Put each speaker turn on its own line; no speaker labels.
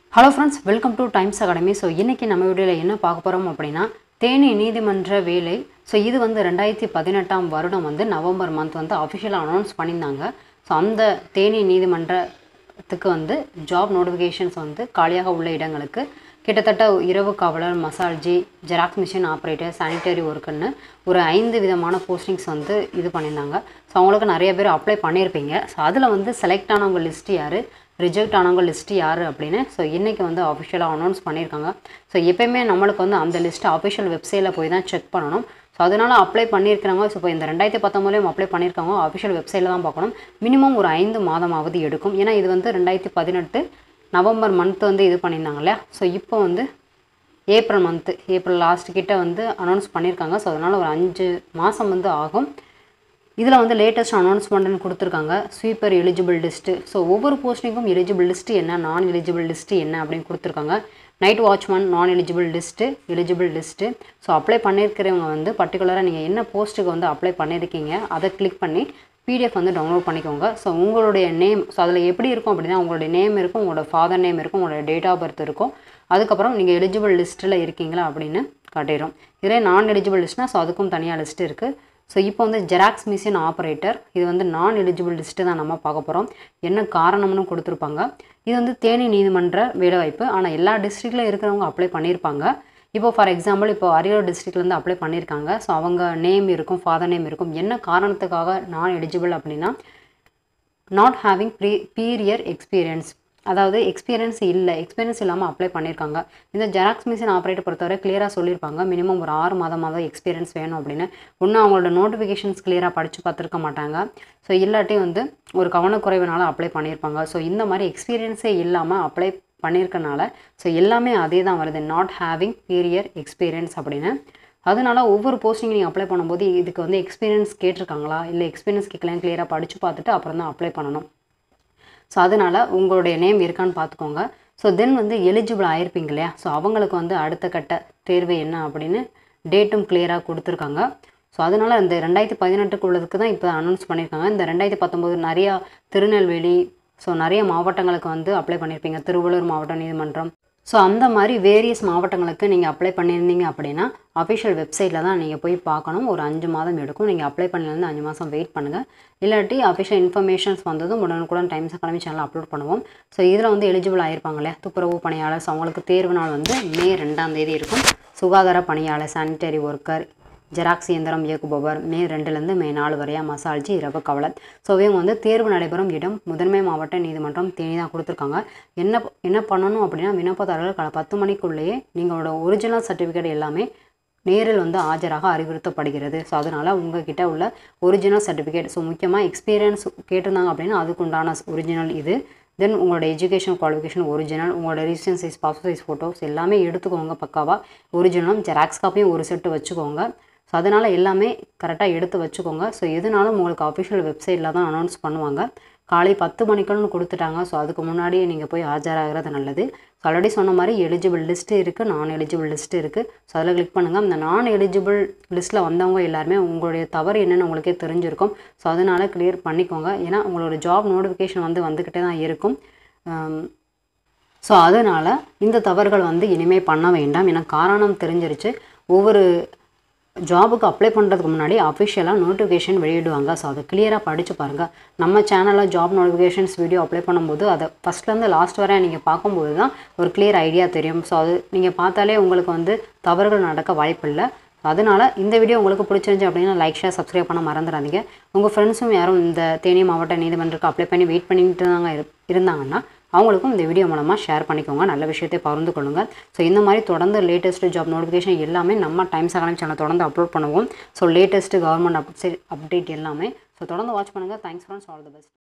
hello friends welcome to Times Academy so இன்றைக்கி நம்ம வீடியோவில் என்ன பார்க்க போகிறோம் அப்படின்னா தேனி நீதிமன்ற வேலை ஸோ இது வந்து ரெண்டாயிரத்தி பதினெட்டாம் வருடம் வந்து நவம்பர் மந்த் வந்து அஃபிஷியலாக அனௌன்ஸ் பண்ணியிருந்தாங்க ஸோ அந்த தேனி நீதிமன்றத்துக்கு வந்து ஜாப் நோட்டிஃபிகேஷன்ஸ் வந்து காலியாக உள்ள இடங்களுக்கு கிட்டத்தட்ட இரவு காவலர் மசால்ஜி ஜெராக்ஸ் மிஷின் ஆப்ரேட்டர் சானிட்டரி ஒர்க்குன்னு ஒரு ஐந்து விதமான போஸ்டிங்ஸ் வந்து இது பண்ணியிருந்தாங்க ஸோ அவங்களுக்கு நிறைய பேர் அப்ளை பண்ணியிருப்பீங்க ஸோ அதில் வந்து செலக்ட் ஆனவங்க லிஸ்ட் யார் ரிஜெக்ட் ஆனவங்க லிஸ்ட் யார் அப்படின்னு ஸோ இன்றைக்கி வந்து அஃபிஷியலாக அனௌன்ஸ் பண்ணியிருக்காங்க ஸோ எப்பயுமே நம்மளுக்கு வந்து அந்த லிஸ்ட்டு அஃபிஷியல் வெப்சைட்டில் போய் தான் செக் பண்ணணும் ஸோ அதனால் அப்ளை பண்ணியிருக்கிறவங்க ஸோ இப்போ இந்த ரெண்டாயிரத்தி பத்தொம்பதுலேயும் அப்ளை பண்ணியிருக்காங்க அஃபிஷியல் வெப்சைட்டில் தான் பார்க்கணும் மினிமம் ஒரு ஐந்து மாதமாவது எடுக்கும் ஏன்னா இது வந்து ரெண்டாயிரத்தி பதினெட்டு நவம்பர் மந்த் வந்து இது பண்ணியிருந்தாங்க இல்லையா ஸோ இப்போ வந்து ஏப்ரல் மந்த்து ஏப்ரல் லாஸ்ட் கிட்ட வந்து அனௌன்ஸ் பண்ணியிருக்காங்க ஸோ அதனால் ஒரு அஞ்சு மாதம் வந்து ஆகும் இதில் வந்து லேட்டஸ்ட் அனௌன்ஸ்மெண்ட்னு கொடுத்துருக்காங்க ஸ்வீப்பர் எலிஜிபிள் லிஸ்ட்டு ஸோ ஒவ்வொரு போஸ்டிங்கும் எலிஜிபிள் லிஸ்ட்டு என்ன நான் எலிஜிபிள் லிஸ்ட்டு என்ன அப்படின்னு கொடுத்துருக்காங்க night watchman non eligible list eligible list so apply பண்ணியிருக்கிறவங்க வந்து பர்டிகுலராக நீங்கள் என்ன போஸ்ட்டுக்கு வந்து அப்ளை பண்ணியிருக்கீங்க அதை கிளிக் பண்ணி பிடிஎஃப் வந்து டவுன்லோட் பண்ணிக்கோங்க ஸோ உங்களுடைய நேம் ஸோ அதில் எப்படி இருக்கும் அப்படின்னா உங்களுடைய நேம் இருக்கும் உங்களோட ஃபாதர் நேம் இருக்கும் உங்களோட டேட் ஆஃப் பர்த் இருக்கும் அதுக்கப்புறம் நீங்கள் எலிஜிபிள் லிஸ்ட்டில் இருக்கீங்களா அப்படின்னு காட்டிடும் இதே நான் எலிஜிபிள் லிஸ்ட்னா ஸோ அதுக்கும் தனியாக லிஸ்ட் இருக்குது ஸோ இப்போ வந்து ஜெராக்ஸ் மிஷின் ஆப்ரேட்டர் இது வந்து நான் எலிஜிபிள் லிஸ்ட்டு தான் நம்ம பார்க்க போகிறோம் என்ன காரணம்னு கொடுத்துருப்பாங்க இது வந்து தேனி நீதிமன்ற வேலைவாய்ப்பு ஆனால் எல்லா டிஸ்ட்ரிக்டில் இருக்கிறவங்க அப்ளை பண்ணியிருப்பாங்க இப்போ ஃபார் எக்ஸாம்பிள் இப்போ அரியலூர் டிஸ்ட்ரிக்ட்லேருந்து அப்ளை பண்ணியிருக்காங்க ஸோ அவங்க நேம் இருக்கும் ஃபாதர் நேம் இருக்கும் என்ன காரணத்துக்காக நான் எலிஜிபிள் அப்படின்னா not having pre prior experience அதாவது எக்ஸ்பீரியன்ஸ் இல்லை எக்ஸ்பீரியன்ஸ் இல்லாமல் அப்ளை பண்ணியிருக்காங்க இந்த ஜெராக்ஸ் மிஷின் ஆப்ரேட்டர் பொறுத்தவரை கிளியராக சொல்லியிருப்பாங்க மினிமம் ஒரு ஆறு மாதமாவது எக்ஸ்பீரியன்ஸ் வேணும் அப்படின்னு ஒன்றும் அவங்களோட நோட்டிஃபிகேஷன்ஸ் கிளியராக படித்து பார்த்துருக்க மாட்டாங்க ஸோ இல்லாட்டி வந்து ஒரு கவனக்குறைவினால அப்ளை பண்ணியிருப்பாங்க ஸோ இந்த மாதிரி எக்ஸ்பீரியன்ஸே இல்லாமல் அப்ளை பண்ணியிருக்கனால ஸோ எல்லாமே அதே தான் வருது நாட் ஹேவிங் பீரியர் எக்ஸ்பீரியன்ஸ் அப்படின்னு அதனால ஒவ்வொரு போஸ்டிங் நீங்கள் அப்ளை பண்ணும்போது இதுக்கு வந்து எக்ஸ்பீரியன்ஸ் கேட்டிருக்காங்களா இல்லை எக்ஸ்பீரியன்ஸ் கேட்கலாம் கிளியராக படித்து பார்த்துட்டு அப்புறம் தான் அப்ளை பண்ணணும் ஸோ அதனால் உங்களுடைய நேம் இருக்கான்னு பார்த்துக்கோங்க ஸோ தென் வந்து எலிஜிபிள் ஆயிருப்பீங்க இல்லையா ஸோ அவங்களுக்கு வந்து அடுத்த கட்ட தேர்வு என்ன அப்படின்னு டேட்டும் கிளியராக கொடுத்துருக்காங்க ஸோ அதனால் இந்த ரெண்டாயிரத்தி பதினெட்டுக்கு உள்ளதுக்கு தான் இப்போ அனௌன்ஸ் பண்ணியிருக்காங்க இந்த ரெண்டாயிரத்தி பத்தொம்போது நிறையா திருநெல்வேலி ஸோ நிறைய மாவட்டங்களுக்கு வந்து அப்ளை பண்ணியிருப்பீங்க திருவள்ளூர் மாவட்ட நீதிமன்றம் ஸோ அந்த மாதிரி வேரியஸ் மாவட்டங்களுக்கு நீங்கள் அப்ளை பண்ணியிருந்தீங்க அப்படின்னா அஃபிஷியல் வெப்சைட்டில் தான் நீங்கள் போய் பார்க்கணும் ஒரு அஞ்சு மாதம் எடுக்கும் நீங்கள் அப்ளை பண்ணிலேருந்து அஞ்சு மாதம் வெயிட் பண்ணுங்கள் இல்லாட்டி அஃபிஷியல் இன்ஃபர்மேஷன்ஸ் வந்ததும் உடனுக்குடன் டைம்ஸ் அகாடமி சேனல் அப்லோட் பண்ணுவோம் ஸோ இதில் வந்து எலிஜிபிள் ஆயிருப்பாங்க இல்லையா துப்புரவு பணியாளர் ஸோ அவங்களுக்கு தேர்வு நாள் வந்து மே ரெண்டாம் தேதி இருக்கும் சுகாதார பணியாளர் சானிட்டரி ஒர்க்கர் ஜெராக்ஸ் இயந்திரம் இயக்குபவர் மே ரெண்டுலேருந்து மே நாலு வரையா மசால்ஜி இரவு கவலர் ஸோ இவங்க வந்து தேர்வு நடைபெறும் இடம் முதன்மை மாவட்ட நீதிமன்றம் தேனி தான் கொடுத்துருக்காங்க என்ன என்ன பண்ணணும் அப்படின்னா விண்ணப்பதாரர்கள் காலை பத்து மணிக்குள்ளேயே நீங்களோட ஒரிஜினல் சர்டிஃபிகேட் எல்லாமே நேரில் வந்து ஆஜராக அறிவுறுத்தப்படுகிறது ஸோ அதனால் உங்ககிட்ட உள்ள ஒரிஜினல் சர்டிஃபிகேட் ஸோ முக்கியமாக எக்ஸ்பீரியன்ஸ் கேட்டிருந்தாங்க அப்படின்னா அதுக்குண்டான ஒரிஜினல் இது தென் உங்களோட எஜுகேஷன் குவாலிஃபிகேஷன் ஒரிஜினல் உங்களோட registration size passport size photos எல்லாமே எடுத்துக்கோங்க பக்காவாக ஒரிஜினலும் ஜெராக்ஸ் காப்பியும் ஒரு செட்டு வச்சுக்கோங்க ஸோ அதனால் எல்லாமே கரெக்டாக எடுத்து வச்சுக்கோங்க ஸோ எதுனாலும் உங்களுக்கு அஃபிஷியல் வெப்சைட்டில் தான் அனௌன்ஸ் பண்ணுவாங்க காலை பத்து மணிக்குன்னு கொடுத்துட்டாங்க ஸோ அதுக்கு முன்னாடியே நீங்கள் போய் ஆஜராகிறது நல்லது ஸோ ஆல்ரெடி சொன்ன மாதிரி எலிஜிபிள் லிஸ்ட்டு இருக்குது நான் எலிஜிபிள் லிஸ்ட்டு இருக்குது ஸோ அதில் கிளிக் பண்ணுங்கள் அந்த நான் எலிஜிபிள் லிஸ்ட்டில் வந்தவங்க எல்லாருமே உங்களுடைய தவறு என்னென்னு உங்களுக்கே தெரிஞ்சிருக்கும் ஸோ அதனால் கிளியர் பண்ணிக்கோங்க ஏன்னா உங்களோட ஜாப் நோட்டிஃபிகேஷன் வந்து வந்துக்கிட்டே தான் இருக்கும் ஸோ அதனால் இந்த தவறுகள் வந்து இனிமேல் பண்ண வேண்டாம் ஏன்னா காரணம் தெரிஞ்சிருச்சு ஒவ்வொரு ஜாபுக்கு அப்ளை பண்ணுறதுக்கு முன்னாடி அஃபிஷியலாக நோட்டிஃபிகேஷன் வெளியிடுவாங்க ஸோ அதை கிளியராக படித்து பாருங்கள் நம்ம சேனலில் ஜாப் நோட்டிஃபிகேஷன்ஸ் வீடியோ அப்ளை பண்ணும்போது அதை ஃபஸ்ட்லேருந்து லாஸ்ட் வரை நீங்கள் பார்க்கும்போது தான் ஒரு கிளியர் ஐடியா தெரியும் ஸோ அது நீங்கள் பார்த்தாலே உங்களுக்கு வந்து தவறுகள் நடக்க வாய்ப்பில்லை அதனால் இந்த வீடியோ உங்களுக்கு பிடிச்சிருந்துச்சு அப்படின்னா லைக் ஷேர் சப்ஸ்கிரைப் பண்ண மறந்துடாதீங்க உங்கள் ஃப்ரெண்ட்ஸும் யாரும் இந்த தேனி மாவட்ட நீதிமன்றத்துக்கு அப்ளை பண்ணி வெயிட் பண்ணிட்டு தாங்க இருந்தாங்கன்னா அவங்களுக்கும் இந்த வீடியோ மூலமாக ஷேர் பண்ணிக்கோங்க நல்ல விஷயத்தை பகிர்ந்து கொள்ளுங்கள் ஸோ இந்த மாதிரி தொடர்ந்து லேட்டஸ்ட் ஜாப் நோட்டிஃபிகேஷன் எல்லாமே நம்ம டைம்ஸ் அகாடமி சேனல் தொடர்ந்து அப்லோட் பண்ணுவோம் so latest government update update எல்லாமே ஸோ தொடர்ந்து வாட்ச் பண்ணுங்கள் thanks friends all the best